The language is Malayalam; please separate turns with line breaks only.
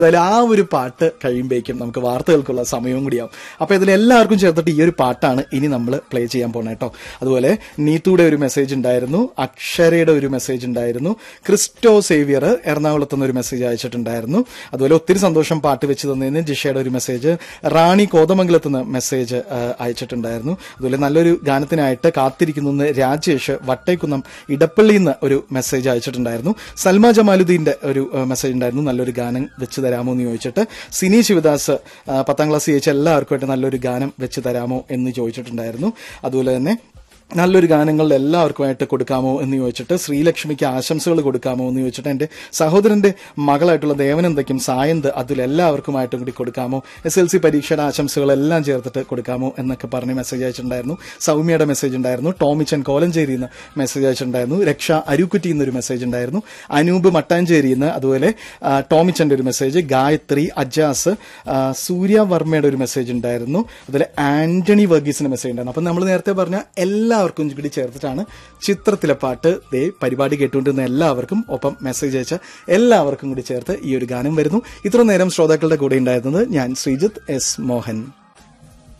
എന്തായാലും ആ ഒരു പാട്ട് കഴിയുമ്പോഴേക്കും നമുക്ക് വാർത്തകൾക്കുള്ള സമയവും കൂടിയാവും അപ്പൊ ഇതിൽ എല്ലാവർക്കും ചേർത്തിട്ട് ഈ ഒരു പാട്ടാണ് ഇനി നമ്മൾ പ്ലേ ചെയ്യാൻ പോണേ കേട്ടോ അതുപോലെ നീത്തുയുടെ ഒരു മെസ്സേജ് ഉണ്ടായിരുന്നു അക്ഷരയുടെ ഒരു മെസ്സേജ് ഉണ്ടായിരുന്നു ക്രിസ്റ്റോ സേവിയർ എറണാകുളത്ത് നിന്ന് ഒരു മെസ്സേജ് അയച്ചിട്ടുണ്ടായിരുന്നു അതുപോലെ ഒത്തിരി സന്തോഷം പാട്ട് വെച്ച് തന്നതിന് ജിഷയുടെ ഒരു മെസ്സേജ് റാണി കോതമംഗലത്ത് നിന്ന് മെസ്സേജ് ആ, അയച്ചിട്ടുണ്ടായിരുന്നു അതുപോലെ നല്ലൊരു ഗാനത്തിനായിട്ട് കാത്തിരിക്കുന്നു രാജേഷ് വട്ടേക്കുന്നം ഇടപ്പള്ളിയിൽ നിന്ന് ഒരു മെസ്സേജ് അയച്ചിട്ടുണ്ടായിരുന്നു സൽമ ജമാലുദ്ദീന്റെ ഒരു ആ, മെസ്സേജ് ഉണ്ടായിരുന്നു നല്ലൊരു ഗാനം വെച്ച് തരാമോ എന്ന് ചോദിച്ചിട്ട് സിനി ശിവദാസ് ആ, പത്താം ക്ലാസ് ജയിച്ച എല്ലാവർക്കുമായിട്ട് നല്ലൊരു ഗാനം വെച്ച് തരാമോ എന്ന് ചോദിച്ചിട്ടുണ്ടായിരുന്നു അതുപോലെ തന്നെ നല്ലൊരു ഗാനങ്ങൾ എല്ലാവർക്കുമായിട്ട് കൊടുക്കാമോ എന്ന് ചോദിച്ചിട്ട് ശ്രീലക്ഷ്മിക്ക് ആശംസകൾ കൊടുക്കാമോ എന്ന് ചോദിച്ചിട്ട് എന്റെ സഹോദരന്റെ മകളായിട്ടുള്ള ദേവനന്ദയ്ക്കും സായന്ത് അതിൽ എല്ലാവർക്കുമായിട്ടും കൂടി കൊടുക്കാമോ എസ് എൽ സി പരീക്ഷയുടെ ആശംസകളെല്ലാം ചേർത്തിട്ട് കൊടുക്കാമോ എന്നൊക്കെ പറഞ്ഞ് മെസ്സേജ് അയച്ചിട്ടുണ്ടായിരുന്നു സൗമ്യയുടെ മെസ്സേജ് ഉണ്ടായിരുന്നു ടോമിച്ചൻ കോലഞ്ചേരിയിൽ നിന്ന് മെസ്സേജ് അയച്ചിട്ടുണ്ടായിരുന്നു രക്ഷ അരുക്കുറ്റിയിൽ നിന്ന് ഒരു മെസ്സേജ് ഉണ്ടായിരുന്നു അനൂപ് മട്ടാഞ്ചേരിയിൽ നിന്ന് അതുപോലെ ആ, ടോമിച്ചന്റെ ഒരു മെസ്സേജ് ഗായത്രി അജാസ് ആ, സൂര്യ വർമ്മയുടെ ഒരു മെസ്സേജ് ഉണ്ടായിരുന്നു അതുപോലെ ആന്റണി വർഗീസിന്റെ മെസ്സേജ് ഉണ്ടായിരുന്നു അപ്പൊ നമ്മൾ നേരത്തെ പറഞ്ഞ എല്ലാവർക്കും കൂടി ചേർത്തിട്ടാണ് ചിത്രത്തിലെ പാട്ട് ദേ പരിപാടി കേട്ടുകൊണ്ടിരുന്ന എല്ലാവർക്കും ഒപ്പം മെസ്സേജ് അയച്ച എല്ലാവർക്കും കൂടി ചേർത്ത് ഈ ഒരു ഗാനം വരുന്നു ഇത്ര നേരം ശ്രോതാക്കളുടെ കൂടെ ഉണ്ടായിരുന്നത് ഞാൻ ശ്രീജിത്ത് എസ് മോഹൻ